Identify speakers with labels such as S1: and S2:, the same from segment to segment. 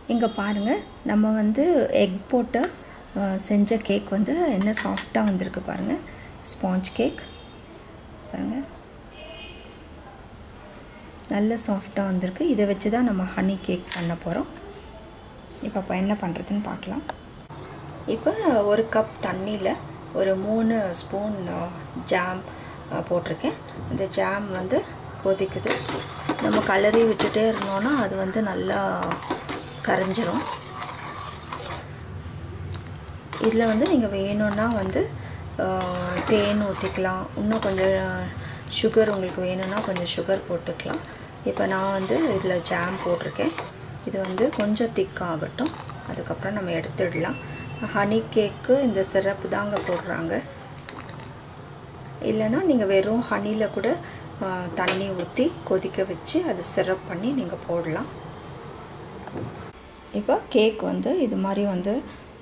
S1: இங்கே பாருங்கள் நம்ம வந்து எக் போட்டு அஹ், செஞ்ச கேக் வந்து என்ன சாஃப்டாக வந்திருக்கு பாருங்கள் ஸ்பாஞ்ச் கேக் பாருங்கள் நல்ல சாஃப்டாக வந்திருக்கு இதை வச்சு தான் நம்ம ஹனி கேக் பண்ண போகிறோம் இப்போ அப்போ என்ன பண்ணுறதுன்னு பார்க்கலாம் இப்போ ஒரு கப் தண்ணியில் ஒரு மூணு ஸ்பூன் ஜாம் போட்டிருக்கேன் இந்த ஜாம் வந்து கொதிக்குது நம்ம கலரி விட்டுட்டே இருந்தோன்னா அது வந்து நல்லா கரைஞ்சிரும் இதில் வந்து நீங்கள் வேணும்னா வந்து ஆஹ், தேன் ஊற்றிக்கலாம் இன்னும் கொஞ்சம் சுகர் உங்களுக்கு வேணும்னா கொஞ்சம் சுகர் போட்டுக்கலாம் இப்போ நான் வந்து இதில் ஜாம் போட்டிருக்கேன் இது வந்து கொஞ்சம் திக் ஆகட்டும் அதுக்கப்புறம் நம்ம எடுத்துடலாம் ஹனி கேக்கு இந்த சிரப்பு தாங்க போடுறாங்க இல்லைன்னா நீங்கள் வெறும் ஹனியில் கூட ஆஹ், தண்ணி ஊற்றி கொதிக்க வச்சு அது சிரப் பண்ணி நீங்கள் போடலாம் இப்போ கேக் வந்து இது மாதிரி வந்து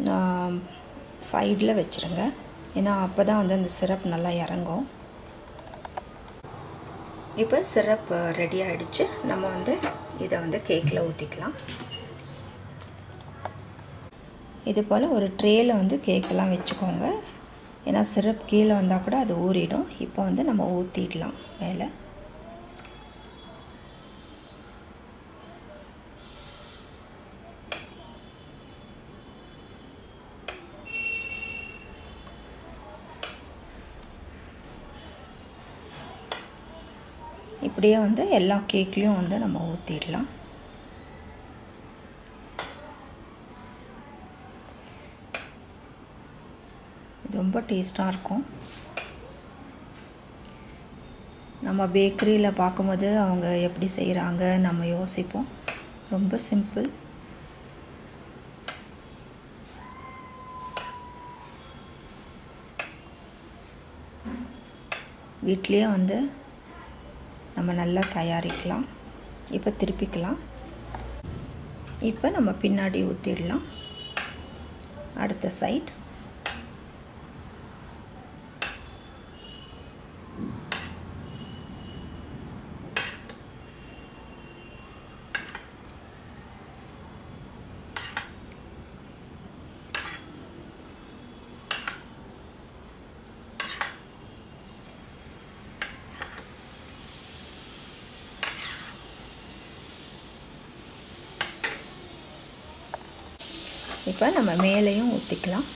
S1: சைடில் வச்சுருங்க ஏன்னா அப்போ தான் வந்து அந்த சிரப் நல்லா இறங்கும் இப்போ சிரப் ரெடி ஆகிடுச்சு நம்ம வந்து இதை வந்து கேக்கில் ஊற்றிக்கலாம் இது போல் ஒரு ட்ரேயில் வந்து கேக்கெல்லாம் வச்சுக்கோங்க ஏன்னா சிரப் கீழே வந்தால் கூட அது ஊறிடும் இப்போ வந்து நம்ம ஊற்றிடலாம் மேலே இப்படியே வந்து எல்லா கேக்லேயும் வந்து நம்ம ஊற்றிடலாம் இது ரொம்ப டேஸ்ட்டாக இருக்கும் நம்ம பேக்கரியில் பார்க்கும்போது அவங்க எப்படி செய்கிறாங்க நம்ம யோசிப்போம் ரொம்ப சிம்பிள் வீட்லேயே வந்து நம்ம நல்லா தயாரிக்கலாம் இப்போ திருப்பிக்கலாம் இப்போ நம்ம பின்னாடி ஊற்றிடலாம் அடுத்த சைட் இப்போ நம்ம மேலேயும் ஊற்றிக்கலாம்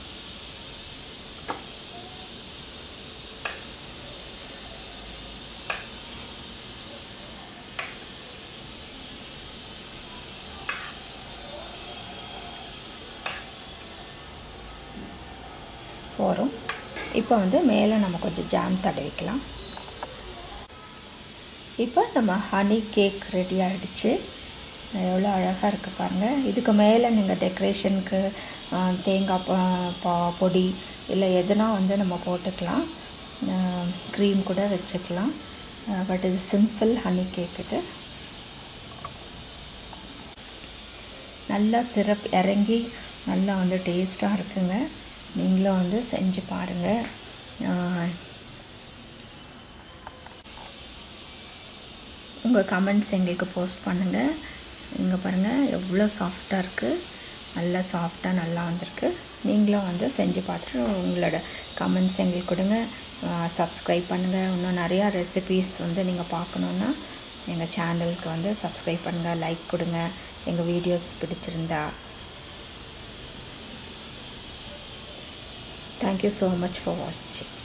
S1: போகிறோம் இப்போ வந்து மேலே நம்ம கொஞ்சம் ஜாம் தடவிக்கலாம் இப்போ நம்ம ஹனி கேக் ரெடி ஆகிடுச்சு எவ்வளோ அழகாக இருக்குது பாருங்கள் இதுக்கு மேலே நீங்கள் டெக்கரேஷனுக்கு தேங்காய் பா- பா பொடி இல்லை எதுனா வந்து நம்ம போட்டுக்கலாம் க்ரீம் கூட வச்சுக்கலாம் பட் இது சிம்பிள் ஹனி கேக் இது நல்லா சிரப் இறங்கி நல்லா வந்து டேஸ்ட்டாக இருக்குங்க நீங்களும் வந்து செஞ்சு பாருங்கள் உங்கள் கமெண்ட்ஸ் எங்களுக்கு போஸ்ட் பண்ணுங்கள் இங்கே பாருங்கள் எவ்வளோ சாஃப்டாக இருக்குது நல்லா சாஃப்டாக நல்லா வந்திருக்கு நீங்களும் வந்து செஞ்சு பார்த்துட்டு உங்களோட கமெண்ட்ஸ் எங்களுக்கு கொடுங்க சப்ஸ்கிரைப் பண்ணுங்கள் இன்னும் நிறையா ரெசிபீஸ் வந்து நீங்கள் பார்க்கணுன்னா எங்கள் சேனலுக்கு வந்து சப்ஸ்கிரைப் பண்ணுங்கள் லைக் கொடுங்க எங்கள் வீடியோஸ் பிடிச்சிருந்தா தேங்க்யூ ஸோ மச் ஃபார் வாட்சிங்